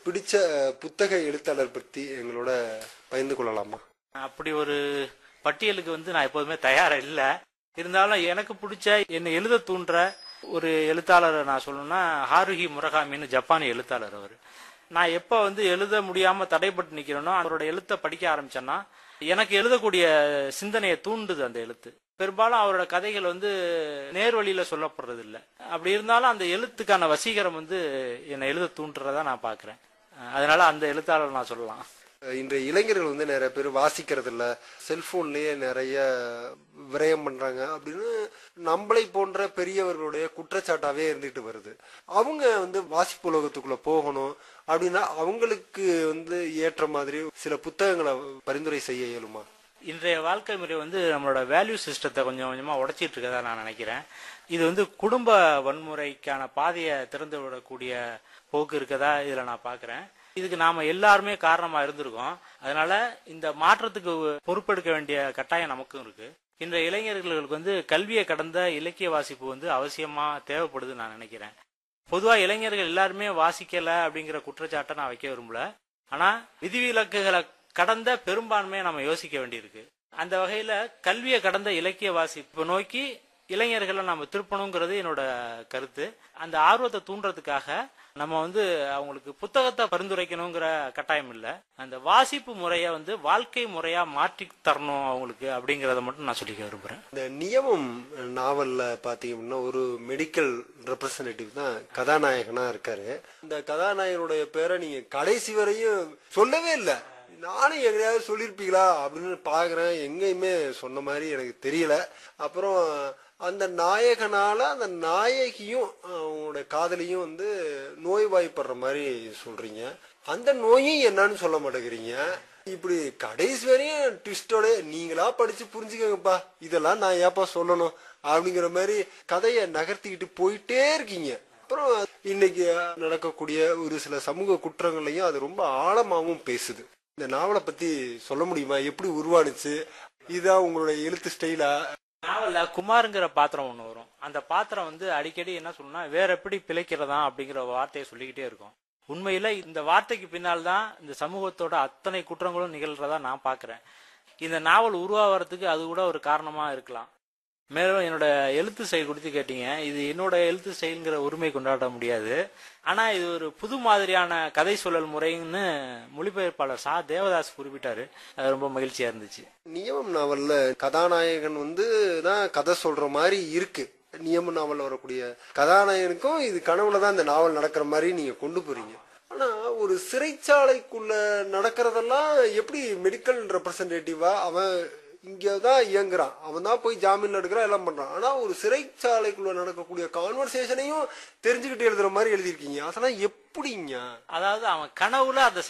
பிடிச்ச புத்தக எழுத்தாளர் பத்தி எங்களோட பகிர்ந்து கொள்ளலாமா அப்படி ஒரு பட்டியலுக்கு வந்து நான் எப்போதுமே தயாரா இல்ல இருந்தாலும் எனக்கு பிடிச்ச என்னை எழுத தூண்டுற ஒரு எழுத்தாளரை நான் சொல்லணும்னா ஹாருஹி முரகாமின்னு ஜப்பானிய எழுத்தாளர் அவர் நான் எப்போ வந்து எழுத முடியாம தடைப்பட்டு நிக்கிறேனோ அவரோட எழுத்தை படிக்க ஆரம்பிச்சேன்னா எனக்கு எழுதக்கூடிய சிந்தனையை தூண்டுது அந்த எழுத்து பெரும்பாலும் அவரோட கதைகள் வந்து நேர்வழியில சொல்லப்படுறது இல்ல அப்படி இருந்தாலும் அந்த எழுத்துக்கான வசீகரம் வந்து என்னை எழுத தூண்டுறதா நான் பாக்குறேன் அதனால அந்த எழுத்தாளர் நான் சொல்லலாம் இன்றைய இளைஞர்கள் வந்து நிறைய பேர் வாசிக்கிறது இல்ல செல்போன்லயே நிறைய விரயம் பண்றாங்க அப்படின்னு நம்மளை போன்ற பெரியவர்களுடைய குற்றச்சாட்டாவே இருந்துட்டு வருது அவங்க வந்து வாசிப்பு உலகத்துக்குள்ள போகணும் அப்படின்னா அவங்களுக்கு வந்து ஏற்ற மாதிரி சில புத்தகங்களை பரிந்துரை செய்ய இயலுமா இன்றைய வாழ்க்கை முறை வந்து நம்மளோட வேல்யூ சிஸ்டத்தை கொஞ்சம் கொஞ்சமா உடைச்சிட்டு இருக்கதா நான் நினைக்கிறேன் இது வந்து குடும்ப வன்முறைக்கான பாதையை திறந்து விடக்கூடிய போக்கு இருக்கதா இதுல நான் பாக்குறேன் இதுக்கு நாம எல்லாருமே காரணமா இருந்திருக்கோம் அதனால இந்த மாற்றத்துக்கு பொறுப்பெடுக்க வேண்டிய கட்டாயம் நமக்கும் இருக்கு இன்றைய இளைஞர்களுக்கு வந்து கல்வியை கடந்த இலக்கிய வாசிப்பு வந்து அவசியமா தேவைப்படுதுன்னு நான் நினைக்கிறேன் பொதுவா இளைஞர்கள் எல்லாருமே வாசிக்கல அப்படிங்கிற குற்றச்சாட்டை நான் வைக்க விரும்பல ஆனா விதிவிலக்குகளை கடந்த பெரும்பான்மையை நம்ம யோசிக்க வேண்டியிருக்கு அந்த வகையில கல்வியை கடந்த இலக்கிய வாசிப்பு நோக்கி இளைஞர்களை நம்ம திருப்பணுங்கிறது என்னோட கருத்து அந்த ஆர்வத்தை தூண்டுறதுக்காக நம்ம வந்து அவங்களுக்கு புத்தகத்தை பரிந்துரைக்கணுங்கிற கட்டாயம் இல்லை அந்த வாசிப்பு முறையை வந்து வாழ்க்கை முறையா மாற்றி தரணும் அவங்களுக்கு அப்படிங்கறத மட்டும் நான் சொல்லிக்க விரும்புறேன் இந்த நியமம் நாவல்ல பாத்தீங்க அப்படின்னா ஒரு மெடிக்கல் ரெப்ரசன்டேட்டிவ் தான் கதாநாயகனா இருக்காரு இந்த கதாநாயகனுடைய பேரை நீங்க கடைசி வரையும் சொல்லவே இல்லை நானும் எங்கேயாவது சொல்லியிருப்பீங்களா அப்படின்னு பாக்குறேன் எங்கேயுமே சொன்ன மாதிரி எனக்கு தெரியல அப்புறம் அந்த நாயகனால அந்த நாயகியும் அவங்களோட காதலியும் வந்து நோய்வாய்ப்படுற மாதிரி சொல்றீங்க அந்த நோயும் என்னன்னு சொல்ல மாட்டேங்கிறீங்க இப்படி கடைசி வரையும் ட்விஸ்டோட நீங்களா படிச்சு புரிஞ்சுக்கங்கப்பா இதெல்லாம் நான் ஏப்பா சொல்லணும் அப்படிங்கிற மாதிரி கதையை நகர்த்திக்கிட்டு போயிட்டே இருக்கீங்க அப்புறம் இன்னைக்கு நடக்கக்கூடிய ஒரு சில சமூக குற்றங்களையும் அது ரொம்ப ஆழமாவும் பேசுது இந்த நாவலை பத்தி சொல்ல முடியுமா எப்படி உருவானுச்சு இதான் உங்களுடைய எழுத்து ஸ்டைலா நாவல்ல குமாருங்கிற பாத்திரம் ஒண்ணு வரும் அந்த பாத்திரம் வந்து அடிக்கடி என்ன சொல்லணும்னா வேற எப்படி பிழைக்கிறதா அப்படிங்கிற வார்த்தையை சொல்லிக்கிட்டே இருக்கும் உண்மையில இந்த வார்த்தைக்கு பின்னால் தான் இந்த சமூகத்தோட அத்தனை குற்றங்களும் நிகழ்றதா நான் பாக்குறேன் இந்த நாவல் உருவாகிறதுக்கு அது கூட ஒரு காரணமா இருக்கலாம் மேலும் என்னோட எழுத்து ஸ்டைல் குறித்து கேட்டீங்க இது என்னோட எழுத்து ஸ்டைலுங்கிற உரிமை கொண்டாட முடியாது ஆனா இது ஒரு புது மாதிரியான கதை சொல்லல் முறைன்னு மொழிபெயர்ப்பாளர் சா தேவதாஸ் குறிப்பிட்டாரு அது ரொம்ப மகிழ்ச்சியா இருந்துச்சு நியமம் நாவல்ல கதாநாயகன் வந்து தான் கதை சொல்ற மாதிரி இருக்கு நியம நாவல்ல வரக்கூடிய கதாநாயகனுக்கும் இது கனவுல தான் இந்த நாவல் நடக்கிற மாதிரி நீங்க கொண்டு போறீங்க ஆனா ஒரு சிறைச்சாலைக்குள்ள நடக்கிறதெல்லாம் எப்படி மெடிக்கல் ரெப்ரசன்டேட்டிவா அவன் இங்கதான் இயங்குறான் அவன் தான் போய் ஜாமீன்ல எடுக்கிறான் எல்லாம் பண்றான் ஆனா ஒரு சிறைச்சாலைக்குள்ள நடக்கக்கூடிய கான்வர்சேஷனையும் தெரிஞ்சுக்கிட்டு எழுதுற மாதிரி எழுதியிருக்கீங்க அதெல்லாம் எப்படிங்க அதாவது அவன் கனவுல அதை